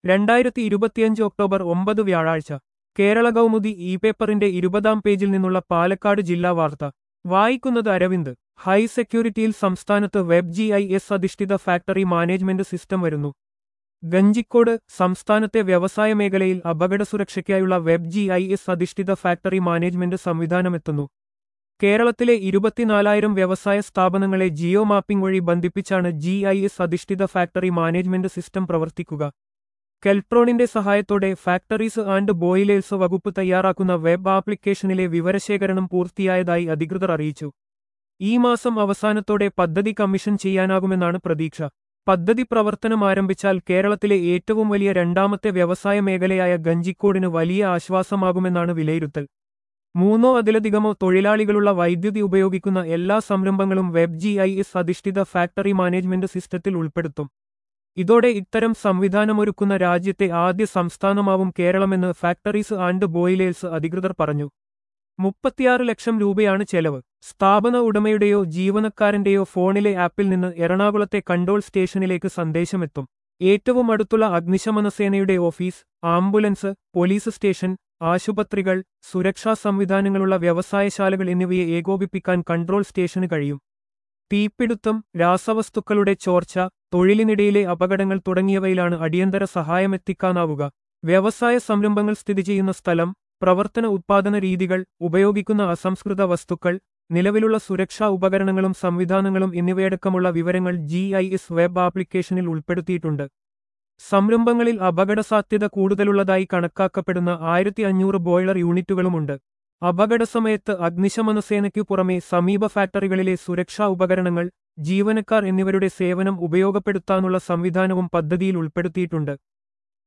രണ്ടായിരത്തി ഇരുപത്തിയഞ്ച് ഒക്ടോബർ ഒമ്പത് വ്യാഴാഴ്ച കേരള കൗമുദി ഇ പേപ്പറിന്റെ ഇരുപതാം പേജിൽ നിന്നുള്ള പാലക്കാട് ജില്ലാ വാർത്ത വായിക്കുന്നത് അരവിന്ദ് ഹൈ സെക്യൂരിറ്റിയിൽ സംസ്ഥാനത്ത് വെബ് ജി ഐ എസ് അധിഷ്ഠിത ഫാക്ടറി മാനേജ്മെന്റ് സിസ്റ്റം വരുന്നു ഗഞ്ചിക്കോട് സംസ്ഥാനത്തെ വ്യവസായ മേഖലയിൽ അപകട സുരക്ഷയ്ക്കായുള്ള വെബ് ജി ഐ എസ് അധിഷ്ഠിത ഫാക്ടറി മാനേജ്മെന്റ് സംവിധാനമെത്തുന്നു കേരളത്തിലെ ഇരുപത്തിനാലായിരം വ്യവസായ സ്ഥാപനങ്ങളെ ജിയോ മാപ്പിംഗ് വഴി ബന്ധിപ്പിച്ചാണ് ജി ഐ എസ് അധിഷ്ഠിത ഫാക്ടറി മാനേജ്മെന്റ് സിസ്റ്റം പ്രവർത്തിക്കുക കെൽട്രോണിന്റെ സഹായത്തോടെ ഫാക്ടറീസ് ആൻഡ് ബോയിലേഴ്സ് വകുപ്പ് തയ്യാറാക്കുന്ന വെബ് ആപ്ലിക്കേഷനിലെ വിവരശേഖരണം പൂർത്തിയായതായി അധികൃതർ അറിയിച്ചു ഈ മാസം അവസാനത്തോടെ പദ്ധതി കമ്മീഷൻ ചെയ്യാനാകുമെന്നാണ് പ്രതീക്ഷ പദ്ധതി പ്രവർത്തനം ആരംഭിച്ചാൽ കേരളത്തിലെ ഏറ്റവും വലിയ രണ്ടാമത്തെ വ്യവസായ മേഖലയായ ഗഞ്ചിക്കോടിന് വലിയ ആശ്വാസമാകുമെന്നാണ് വിലയിരുത്തൽ മൂന്നോ അതിലധികമോ തൊഴിലാളികളുള്ള വൈദ്യുതി ഉപയോഗിക്കുന്ന എല്ലാ സംരംഭങ്ങളും വെബ് ജി ഐ എസ് അധിഷ്ഠിത ഫാക്ടറി മാനേജ്മെന്റ് സിസ്റ്റത്തിൽ ഉൾപ്പെടുത്തും ഇതോടെ ഇത്തരം സംവിധാനമൊരുക്കുന്ന രാജ്യത്തെ ആദ്യ സംസ്ഥാനമാവും കേരളമെന്ന് ഫാക്ടറീസ് ആൻഡ് ബോയിലേഴ്സ് അധികൃതർ പറഞ്ഞു മുപ്പത്തിയാറ് ലക്ഷം രൂപയാണ് ചെലവ് സ്ഥാപന ഉടമയുടെയോ ജീവനക്കാരന്റെയോ ഫോണിലെ ആപ്പിൽ നിന്ന് എറണാകുളത്തെ കൺട്രോൾ സ്റ്റേഷനിലേക്ക് സന്ദേശമെത്തും ഏറ്റവും അടുത്തുള്ള അഗ്നിശമന സേനയുടെ ഓഫീസ് ആംബുലൻസ് പോലീസ് സ്റ്റേഷൻ ആശുപത്രികൾ സുരക്ഷാ സംവിധാനങ്ങളുള്ള വ്യവസായശാലകൾ എന്നിവയെ ഏകോപിപ്പിക്കാൻ കൺട്രോൾ സ്റ്റേഷന് കഴിയും തീപിടുത്തം രാസവസ്തുക്കളുടെ ചോർച്ച തൊഴിലിനിടയിലെ അപകടങ്ങൾ തുടങ്ങിയവയിലാണ് അടിയന്തര സഹായമെത്തിക്കാനാവുക വ്യവസായ സംരംഭങ്ങൾ സ്ഥിതി ചെയ്യുന്ന സ്ഥലം പ്രവർത്തന ഉത്പാദന രീതികൾ ഉപയോഗിക്കുന്ന അസംസ്കൃത വസ്തുക്കൾ നിലവിലുള്ള സുരക്ഷാ ഉപകരണങ്ങളും സംവിധാനങ്ങളും എന്നിവയടക്കമുള്ള വിവരങ്ങൾ ജി ഐ എസ് വെബ് ആപ്ലിക്കേഷനിൽ ഉൾപ്പെടുത്തിയിട്ടുണ്ട് സംരംഭങ്ങളിൽ അപകടസാധ്യത കൂടുതലുള്ളതായി കണക്കാക്കപ്പെടുന്ന ആയിരത്തി അഞ്ഞൂറ് ബോയിലർ യൂണിറ്റുകളുമുണ്ട് അപകടസമയത്ത് അഗ്നിശമനസേനയ്ക്കു പുറമെ സമീപ ഫാക്ടറികളിലെ സുരക്ഷാ ഉപകരണങ്ങൾ ജീവനക്കാർ എന്നിവരുടെ സേവനം ഉപയോഗപ്പെടുത്താനുള്ള സംവിധാനവും പദ്ധതിയിൽ ഉൾപ്പെടുത്തിയിട്ടുണ്ട്